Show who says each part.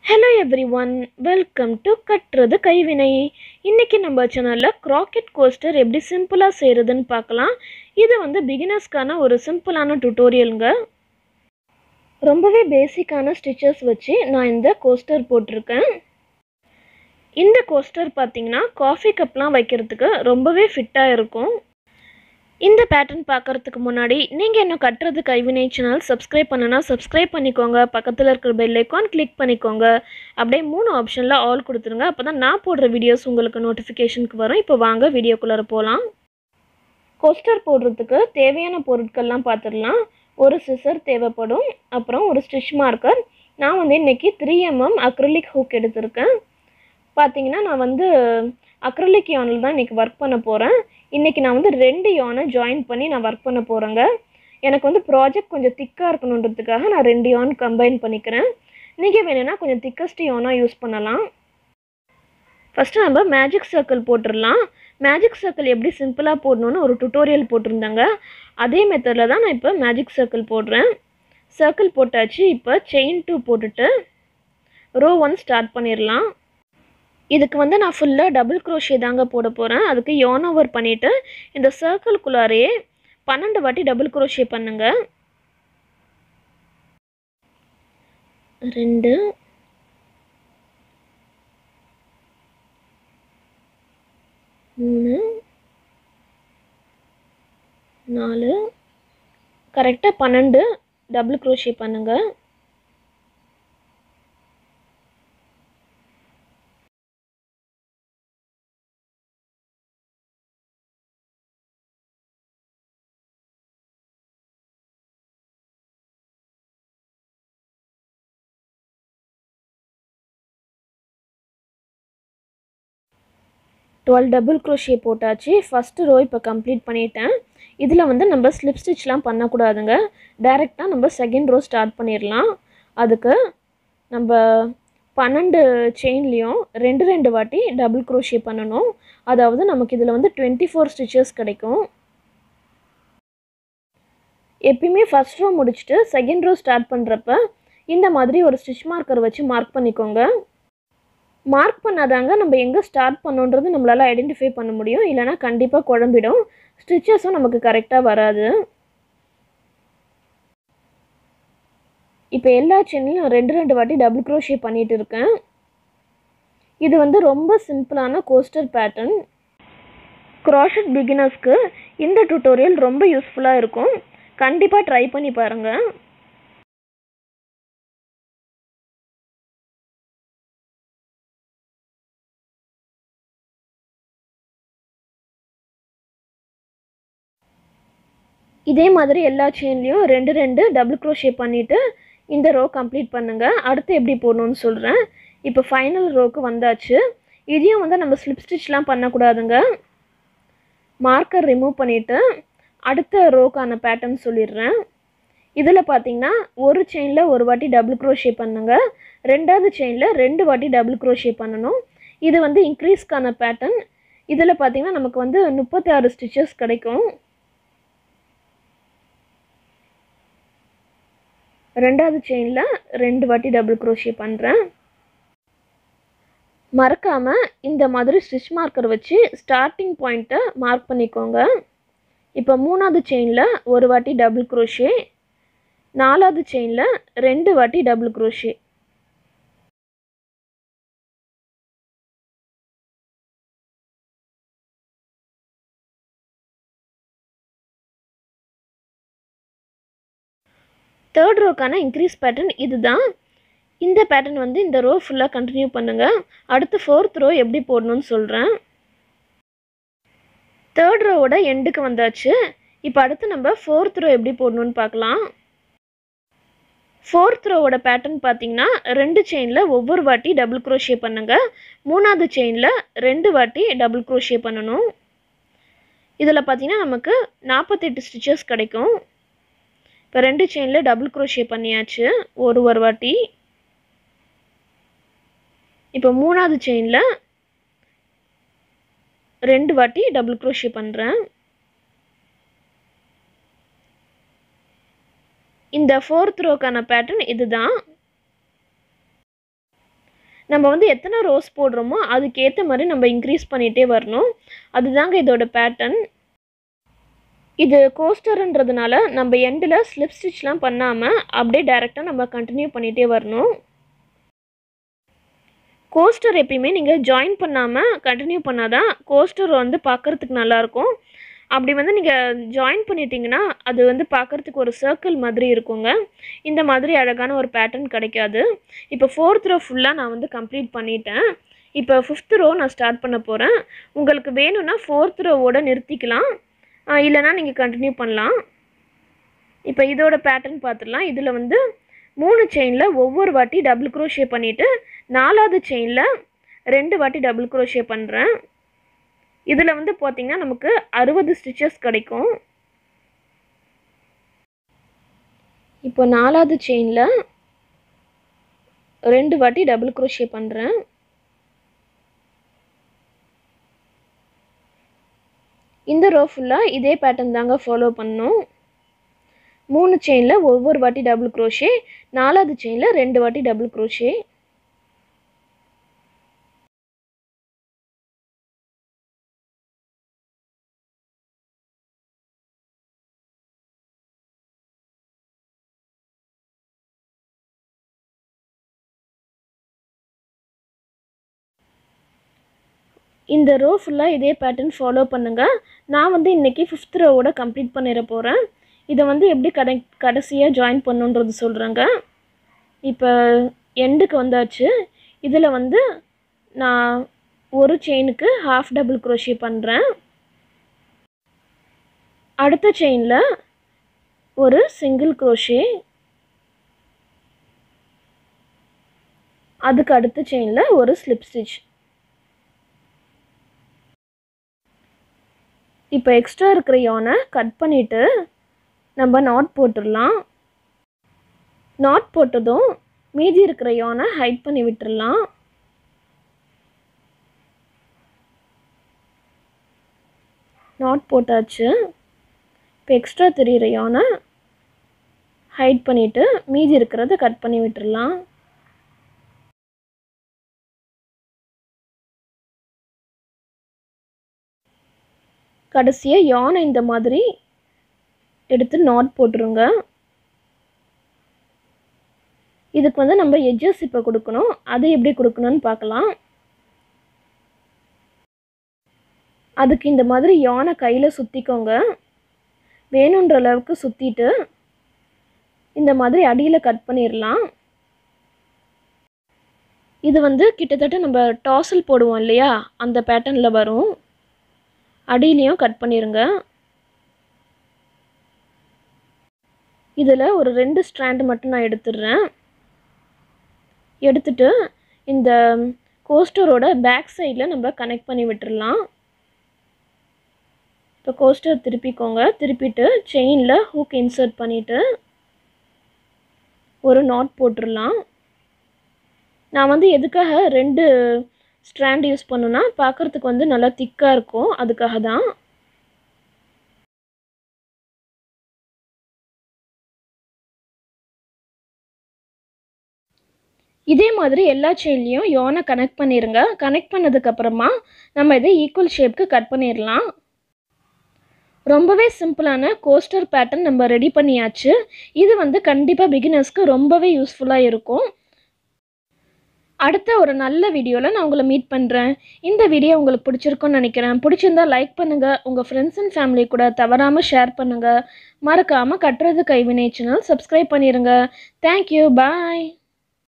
Speaker 1: hello everyone welcome to கட்டுறது கைவினை இன்றைக்கி நம்ம சேனலில் க்ராக்கெட் கோஸ்டர் எப்படி சிம்பிளாக செய்கிறதுன்னு பார்க்கலாம் இது வந்து பிகினர்ஸ்க்கான ஒரு சிம்பிளான டுட்டோரியலுங்க ரொம்பவே பேசிக்கான ஸ்டிச்சஸ் வச்சு நான் இந்த கோஸ்டர் போட்டிருக்கேன் இந்த கோஸ்டர் பார்த்தீங்கன்னா காஃபி கப்லாம் வைக்கிறதுக்கு ரொம்பவே ஃபிட்டாக இருக்கும் இந்த பேட்டர்ன் பார்க்குறதுக்கு முன்னாடி நீங்கள் இன்னும் கட்டுறது கைவினை சேனல் சப்ஸ்கிரைப் பண்ணனா சப்ஸ்கிரைப் பண்ணிக்கோங்க பக்கத்தில் இருக்கிற பெல் ஐக்கான் கிளிக் பண்ணிக்கோங்க அப்படியே மூணு ஆப்ஷனில் ஆல் கொடுத்துருங்க அப்போ தான் நான் போடுற வீடியோஸ் உங்களுக்கு நோட்டிஃபிகேஷனுக்கு வரும் இப்போ வாங்க வீடியோக்குள்ளார போகலாம் கோஸ்டர் போடுறதுக்கு தேவையான பொருட்கள்லாம் பார்த்துடலாம் ஒரு சிசர் தேவைப்படும் அப்புறம் ஒரு ஸ்டிச் மார்க்கர் நான் வந்து இன்றைக்கி த்ரீ எம்எம் அக்ரிலிக் ஹூக் எடுத்திருக்கேன் பார்த்தீங்கன்னா நான் வந்து அக்ரலிக் யானில் தான் இன்றைக்கி ஒர்க் பண்ண போகிறேன் இன்றைக்கி நான் வந்து ரெண்டு யானை ஜாயின் பண்ணி நான் ஒர்க் பண்ண போகிறேங்க எனக்கு வந்து ப்ராஜெக்ட் கொஞ்சம் திக்காக இருக்கணுன்றதுக்காக நான் ரெண்டு யான் கம்பைன் பண்ணிக்கிறேன் நீங்கள் வேணும்னா கொஞ்சம் திக்கஸ்ட் யானாக யூஸ் பண்ணலாம் ஃபஸ்ட்டு நம்ம மேஜிக் சர்க்கிள் போட்டுடலாம் மேஜிக் சர்க்கிள் எப்படி சிம்பிளாக போடணுன்னு ஒரு டுட்டோரியல் போட்டிருந்தாங்க அதே மெத்தடில் தான் நான் இப்போ மேஜிக் சர்க்கிள் போடுறேன் சர்க்கிள் போட்டாச்சு இப்போ செயின் டூ போட்டுட்டு ரோ ஒன் ஸ்டார்ட் பண்ணிடலாம் இதுக்கு வந்து நான் ஃபுல்லாக டபுள் க்ரோஷே தாங்க போட போகிறேன் அதுக்கு யோன் ஓவர் பண்ணிவிட்டு இந்த சர்க்கிள்குள்ளாரையே பன்னெண்டு வாட்டி டபுள் க்ரோஷே பண்ணுங்க ரெண்டு மூணு நாலு கரெக்டாக பன்னெண்டு டபுள் க்ரோஷே பண்ணுங்கள் டுவெல் டபுள் க்ரோஷே போட்டாச்சு ஃபஸ்ட்டு ரோ இப்போ கம்ப்ளீட் பண்ணிட்டேன் இதில் வந்து நம்ம ஸ்லிப் ஸ்டிச்லாம் பண்ணக்கூடாதுங்க டைரெக்டாக நம்ம செகண்ட் ரோ ஸ்டார்ட் பண்ணிடலாம் அதுக்கு நம்ம பன்னெண்டு செயின்லேயும் ரெண்டு ரெண்டு வாட்டி டபுள் க்ரோஷே பண்ணணும் அதாவது நமக்கு இதில் வந்து டுவெண்ட்டி ஃபோர் ஸ்டிச்சஸ் கிடைக்கும் எப்பயுமே ஃபஸ்ட் ரோ முடிச்சுட்டு செகண்ட் ரோ ஸ்டார்ட் பண்ணுறப்ப இந்த மாதிரி ஒரு ஸ்டிச் மார்க்கர் வச்சு மார்க் பண்ணிக்கோங்க மார்க் பண்ணாதாங்க நம்ம எங்கே ஸ்டார்ட் பண்ணோன்றது நம்மளால் ஐடென்டிஃபை பண்ண முடியும் இல்லைனா கண்டிப்பாக குழம்பிடும் ஸ்டிச்சஸும் நமக்கு கரெக்டாக வராது இப்போ எல்லா சென்னையும் ரெண்டு ரெண்டு வாட்டி டபுள் க்ரோஷே பண்ணிகிட்டு இருக்கேன் இது வந்து ரொம்ப சிம்பிளான கோஸ்டர் பேட்டர்ன் க்ராஷட் பிகினர்ஸ்க்கு இந்த டுட்டோரியல் ரொம்ப யூஸ்ஃபுல்லாக இருக்கும் கண்டிப்பாக ட்ரை பண்ணி பாருங்கள் இதே மாதிரி எல்லா செயின்லேயும் ரெண்டு ரெண்டு டபுள் க்ரோஷே பண்ணிவிட்டு இந்த ரோ கம்ப்ளீட் பண்ணுங்கள் அடுத்து எப்படி போடணும்னு சொல்கிறேன் இப்போ ஃபைனல் ரோக்கு வந்தாச்சு இதையும் வந்து நம்ம ஸ்லிப் ஸ்டிச்லாம் பண்ணக்கூடாதுங்க மார்க்கர் ரிமூவ் பண்ணிவிட்டு அடுத்த ரோக்கான பேட்டர்ன் சொல்லிடுறேன் இதில் பார்த்தீங்கன்னா ஒரு செயினில் ஒரு வாட்டி டபுள் க்ரோஷே பண்ணுங்க ரெண்டாவது செயினில் ரெண்டு வாட்டி டபுள் க்ரோஷே பண்ணணும் இது வந்து இன்க்ரீஸ்க்கான பேட்டர்ன் இதில் பார்த்தீங்கன்னா நமக்கு வந்து முப்பத்தி ஆறு ஸ்டிச்சஸ் கிடைக்கும் ரெண்டாவது செயினில் ரெண்டு வாட்டி டபுள் க்ரோஷே பண்ணுறேன் மறக்காமல் இந்த மாதிரி ஸ்டிச் மார்க்கர் வச்சு ஸ்டார்டிங் பாயிண்ட்டை மார்க் பண்ணிக்கோங்க இப்போ மூணாவது செயினில் ஒரு வாட்டி டபுள் க்ரோஷே நாலாவது செயினில் ரெண்டு வாட்டி டபுள் க்ரோஷே தேர்ட் ரோக்கான இன்க்ரீஸ் பேட்டர்ன் இதுதான் இந்த பேட்டர்ன் வந்து இந்த ரோ ஃபுல்லாக கண்டினியூ பண்ணுங்கள் அடுத்து ஃபோர்த் ரோ எப்படி போடணும்னு சொல்கிறேன் தேர்ட் ரோவோட எண்டுக்கு வந்தாச்சு இப்போ அடுத்து நம்ம ஃபோர்த் ரோ எப்படி போடணும்னு பார்க்கலாம் ஃபோர்த் ரோவோட பேட்டர்ன் பார்த்தீங்கன்னா ரெண்டு செயினில் ஒவ்வொரு வாட்டி டபுள் க்ரோஷே பண்ணுங்கள் மூணாவது செயினில் ரெண்டு வாட்டி டபுள் க்ரோஷே பண்ணணும் இதில் பார்த்தீங்கன்னா நமக்கு நாற்பத்தெட்டு ஸ்டிச்சஸ் கிடைக்கும் இப்போ ரெண்டு செயினில் டபுள் க்ரோஷே பண்ணியாச்சு ஒரு ஒரு வாட்டி இப்போ மூணாவது செயினில் ரெண்டு வாட்டி டபுள் க்ரோஷே பண்ணுறேன் இந்த ஃபோர்த் ரோக்கான பேட்டர்ன் இதுதான் நம்ம வந்து எத்தனை ரோஸ் போடுறோமோ அதுக்கேற்ற மாதிரி நம்ம இன்க்ரீஸ் பண்ணிகிட்டே வரணும் அதுதாங்க இதோட பேட்டர்ன் இது கோஸ்டர்ன்றதுனால நம்ம எண்டில் ஸ்லிப் ஸ்டிச்லாம் பண்ணாமல் அப்படியே டைரெக்டாக நம்ம கண்டினியூ பண்ணிகிட்டே வரணும் கோஸ்டர் எப்பயுமே நீங்கள் ஜாயின் பண்ணாமல் கண்டினியூ பண்ணால் தான் கோஸ்டர் வந்து பார்க்குறதுக்கு நல்லாயிருக்கும் அப்படி வந்து நீங்கள் ஜாயின் பண்ணிட்டீங்கன்னா அது வந்து பார்க்குறதுக்கு ஒரு சர்க்கிள் மாதிரி இருக்குங்க இந்த மாதிரி அழகான ஒரு பேட்டர்ன் கிடைக்காது இப்போ ஃபோர்த் ரோ ஃபுல்லாக நான் வந்து கம்ப்ளீட் பண்ணிட்டேன் இப்போ ஃபிஃப்த் ரோ நான் ஸ்டார்ட் பண்ண போகிறேன் உங்களுக்கு வேணும்னா ஃபோர்த் ரோவோட நிறுத்திக்கலாம் இல்லைனா நீங்கள் கண்டினியூ பண்ணலாம் இப்போ இதோட பேட்டர்ன் பார்த்துடலாம் இதில் வந்து மூணு செயினில் ஒவ்வொரு வாட்டி டபுள் க்ரோஷே பண்ணிவிட்டு நாலாவது செயினில் ரெண்டு வாட்டி டபுள் க்ரோஷே பண்ணுறேன் இதில் வந்து பார்த்திங்கன்னா நமக்கு அறுபது ஸ்டிச்சஸ் கிடைக்கும் இப்போ நாலாவது செயினில் ரெண்டு வாட்டி டபுள் க்ரோஷே பண்ணுறேன் இந்த ரோ ஃபுல்லாக இதே பேட்டர்ன் தாங்க ஃபாலோ பண்ணணும் மூணு செயினில் ஒவ்வொரு வாட்டி டபுள் க்ரோஷே நாலாவது செயினில் ரெண்டு வாட்டி டபுள் க்ரோஷே இந்த ரோ ஃபுல்லாக இதே பேட்டர்ன் ஃபாலோ பண்ணுங்கள் நான் வந்து இன்றைக்கி ஃபிஃப்த் ரோவோட கம்ப்ளீட் பண்ணிட போகிறேன் இதை வந்து எப்படி கடை கடைசியாக ஜாயின் பண்ணுன்றது சொல்கிறேங்க இப்போ எண்டுக்கு வந்தாச்சு இதில் வந்து நான் ஒரு செயினுக்கு ஹாஃப் டபுள் க்ரோஷே பண்ணுறேன் அடுத்த செயினில் ஒரு சிங்கிள் க்ரோஷே அதுக்கு அடுத்த செயினில் ஒரு ஸ்லிப் ஸ்டிச் இப்போ எக்ஸ்ட்ரா இருக்கிற யானை கட் பண்ணிவிட்டு நம்ம நாட் போட்டுடலாம் நாட் போட்டதும் மீதி இருக்கிற யானை ஹைட் பண்ணி விட்டுடலாம் நாட் போட்டாச்சு இப்போ எக்ஸ்ட்ரா தெரிகிற யானை ஹைட் பண்ணிவிட்டு மீதி இருக்கிறத கட் பண்ணி விட்டுடலாம் கடைசியாக யானை இந்த மாதிரி எடுத்து நாட் போட்டுருங்க இதுக்கு வந்து நம்ம எட்ஜஸ் இப்போ கொடுக்கணும் அது எப்படி கொடுக்கணும்னு பார்க்கலாம் அதுக்கு இந்த மாதிரி யானை கையில் சுற்றிக்கோங்க வேணுன்ற அளவுக்கு சுற்றிட்டு இந்த மாதிரி அடியில் கட் பண்ணிடலாம் இது வந்து கிட்டத்தட்ட நம்ம டாசல் போடுவோம் இல்லையா அந்த பேட்டர்னில் வரும் அடியிலையும் கட் பண்ணிடுங்க இதில் ஒரு ரெண்டு ஸ்ட்ராண்டு மட்டும் நான் எடுத்துடுறேன் எடுத்துட்டு இந்த கோஸ்டரோட பேக் சைடில் நம்ம கனெக்ட் பண்ணி விட்டுடலாம் இப்போ கோஸ்டர் திருப்பிக்கோங்க திருப்பிட்டு செயினில் ஹூக் இன்சர்ட் பண்ணிவிட்டு ஒரு நாட் போட்டுடலாம் நான் வந்து எதுக்காக ரெண்டு ஸ்ட்ராண்ட் யூஸ் பண்ணுன்னா பார்க்குறதுக்கு வந்து நல்லா திக்காக இருக்கும் அதுக்காக தான் இதே மாதிரி எல்லா செயின்லேயும் யோனை கனெக்ட் பண்ணிடுங்க கனெக்ட் பண்ணதுக்கப்புறமா நம்ம இதை ஈக்குவல் ஷேப்க்கு கட் பண்ணிடலாம் ரொம்பவே சிம்பிளான கோஸ்டர் பேட்டர்ன் நம்ம ரெடி பண்ணியாச்சு இது வந்து கண்டிப்பாக பிகினர்ஸ்க்கு ரொம்பவே யூஸ்ஃபுல்லாக இருக்கும் அடுத்த ஒரு நல்ல வீடியோவில் நான் உங்களை மீட் பண்ணுறேன் இந்த வீடியோ உங்களுக்கு பிடிச்சிருக்குன்னு நினைக்கிறேன் பிடிச்சிருந்தா லைக் பண்ணுங்கள் உங்கள் ஃப்ரெண்ட்ஸ் அண்ட் ஃபேமிலி கூட தவறாமல் ஷேர் பண்ணுங்கள் மறக்காமல் கட்டுறது கைவினை சேனல் சப்ஸ்கிரைப் பண்ணிடுங்க தேங்க்யூ பாய்